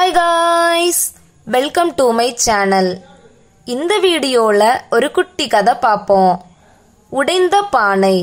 hi guys welcome to my channel இந்த வீடியோவில் ஒரு குட்டி கதை பார்ப்போம் உடைந்த பானை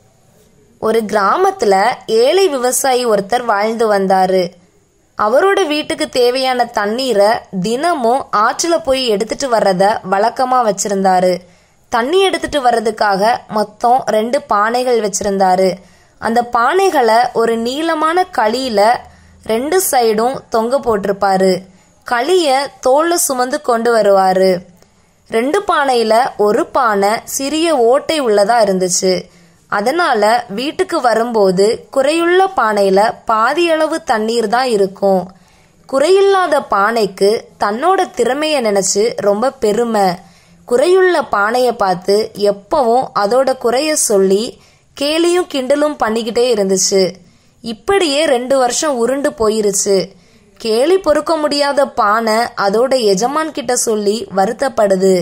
ஒரு கிராமத்தில் ஏழை விவசாயி ஒருத்தர் வாழ்ந்து வந்தாரு அவரோட வீட்டுக்கு தேவையான தண்ணீரை தினமும் ஆற்றில் போய் எடுத்துட்டு வர்றத வழக்கமாக வச்சிருந்தாரு தண்ணி எடுத்துட்டு வர்றதுக்காக மொத்தம் ரெண்டு பானைகள் வச்சிருந்தாரு அந்த பானைகளை ஒரு நீளமான களியில ரெண்டு சைடும் தொங்க போட்டிருப்பாரு களிய தோல்ல சுமந்து கொண்டு வருவாரு ரெண்டு பானையில ஒரு பானை சிறிய ஓட்டை உள்ளதா இருந்துச்சு அதனால வீட்டுக்கு வரும்போது குறையுள்ள பானையில பாதி அளவு தண்ணீர் தான் இருக்கும் குறையில்லாத பானைக்கு தன்னோட திறமைய நினைச்சு ரொம்ப பெருமை குறையுள்ள பானைய பார்த்து எப்பவும் அதோட குறைய சொல்லி கேலியும் கிண்டலும் பண்ணிக்கிட்டே இருந்துச்சு இப்படியே ரெண்டு வருஷம் உருண்டு போயிருச்சு கேலி பொறுக்க முடியாத பானை அதோட எஜமான் கிட்ட சொல்லி வருத்தப்படுது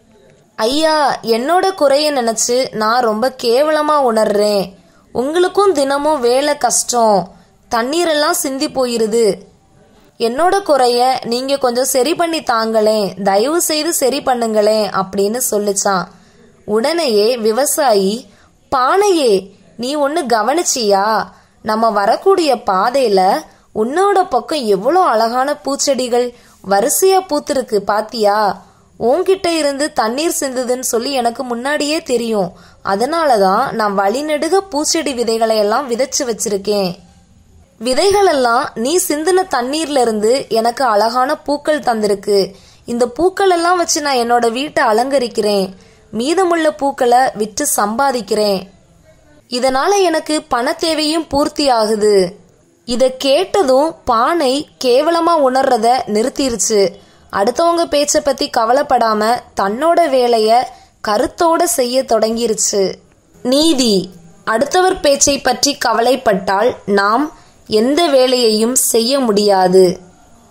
ஐயா என்னோட குறைய நினைச்சு நான் ரொம்ப கேவலமா உணர்றேன் உங்களுக்கும் தினமும் வேலை கஷ்டம் தண்ணீரெல்லாம் சிந்தி போயிருது என்னோட குறைய நீங்க கொஞ்சம் சரி பண்ணி தாங்களேன் தயவு செய்து சரி பண்ணுங்களேன் அப்படின்னு சொல்லுச்சான் உடனேயே விவசாயி பானையே நீ ஒன்னு கவனிச்சியா நம்ம வரக்கூடிய பாதையில உன்னோட பக்கம் எவ்வளோ அழகான பூச்செடிகள் வரிசையா பூத்திருக்கு பாத்தியா உன்கிட்ட இருந்து தண்ணீர் சிந்துதுன்னு சொல்லி எனக்கு முன்னாடியே தெரியும் அதனாலதான் நான் வழிநெடுக பூச்செடி விதைகளை எல்லாம் விதைச்சு வச்சிருக்கேன் விதைகளெல்லாம் நீ சிந்தின தண்ணீர்ல இருந்து எனக்கு அழகான பூக்கள் தந்திருக்கு இந்த பூக்கள் எல்லாம் வச்சு நான் என்னோட வீட்டை அலங்கரிக்கிறேன் மீதமுள்ள பூக்களை விற்று சம்பாதிக்கிறேன் இதனால எனக்கு பண தேவையும் பூர்த்தி ஆகுது இத கேட்டதும் பானை கேவலமா உணர்றத நிறுத்திருச்சு அடுத்தவங்க பேச்ச பத்தி கவலைப்படாம தன்னோட வேலைய கருத்தோட செய்ய தொடங்கிருச்சு நீதி அடுத்தவர் பேச்சை பற்றி கவலைப்பட்டால் நாம் எந்த வேலையையும் செய்ய முடியாது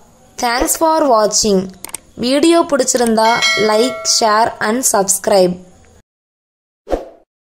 தேங்க்ஸ் ஃபார் வாட்சிங் வீடியோ பிடிச்சிருந்தா லைக் ஷேர் அண்ட் சப்ஸ்கிரைப்